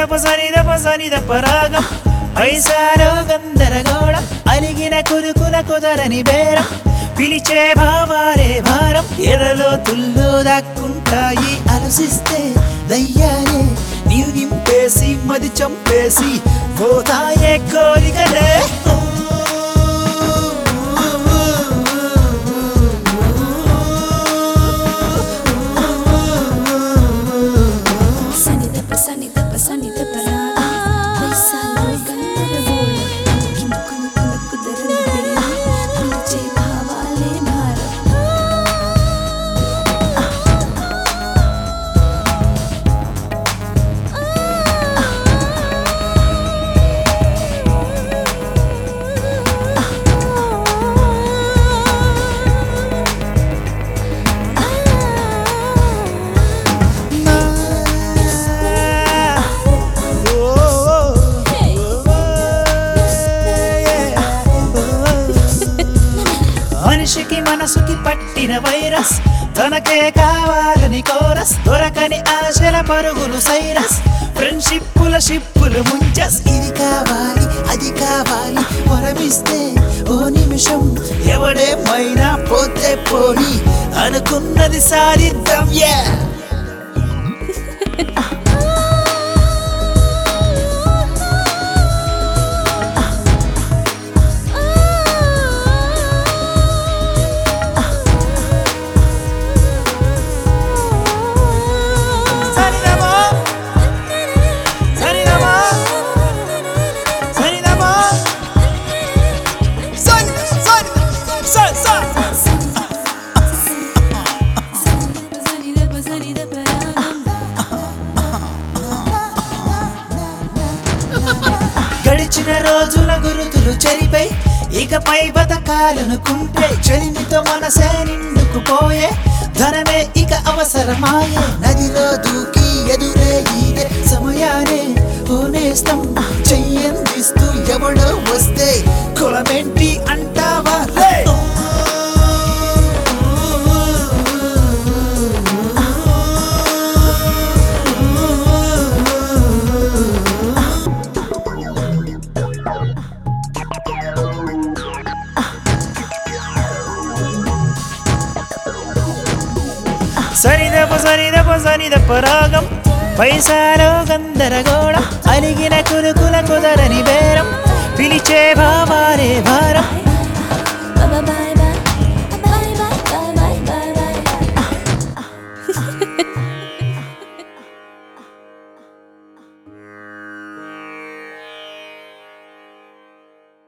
సరిదప సరిదప సరిదప రాగం పైసాలో గందరగోళం అలిగిన కురుకుల కుదరని బేరం పిలిచే భావాలే భారం ఎర్రలో తుల్లో దాక్కుంటాయి అలసిస్తే దయ్యాలే నీవు నింపేసి మది చంపేసి పోతాయే కోరికలే సనిదప సనిదప సనిదప రాగం వైశాలో గందరగోళం కింకులు కుల కుదరని బేరం పిలిచే భావాలే భారం మనిషికి మనసుకి పట్టిన వైరస్ తనకే కావాలని కోరస్ దొరకని ఆశల పరుగులు సైరస్ ఫ్రెండ్షిప్పుల షిప్పులు ముంచస్ ఇది కావాలి అది కావాలి వరమిస్తే ఓ నిమిషం ఎవడేమైనా పోతే పోని అనుకున్నది సాధిద్దాం yeah సరిదమా సరిదమా సరిదమా సరి సరి సరి సరి సనిదప సనిదప రాగం గడిచిన రోజుల గురుతులు చెరిపై ఇకపై బతకాలనుకుంటే చెలిమితో మనసే నిండుకుపోయే ధనమే ఇక అవసరమాయే నదిలో దూకి ఎదురే ఈదే సమయానే ఓనేస్తం చెయ్యందిస్తూ ఎవడో వస్తే కులమేంటి అంటావా రే? సరిదప సరిదప సరిదప రాగం పైసాలో గందరగోళం అలిగిన కురుకుల కుదరని బేరం పిలిచే భావాలే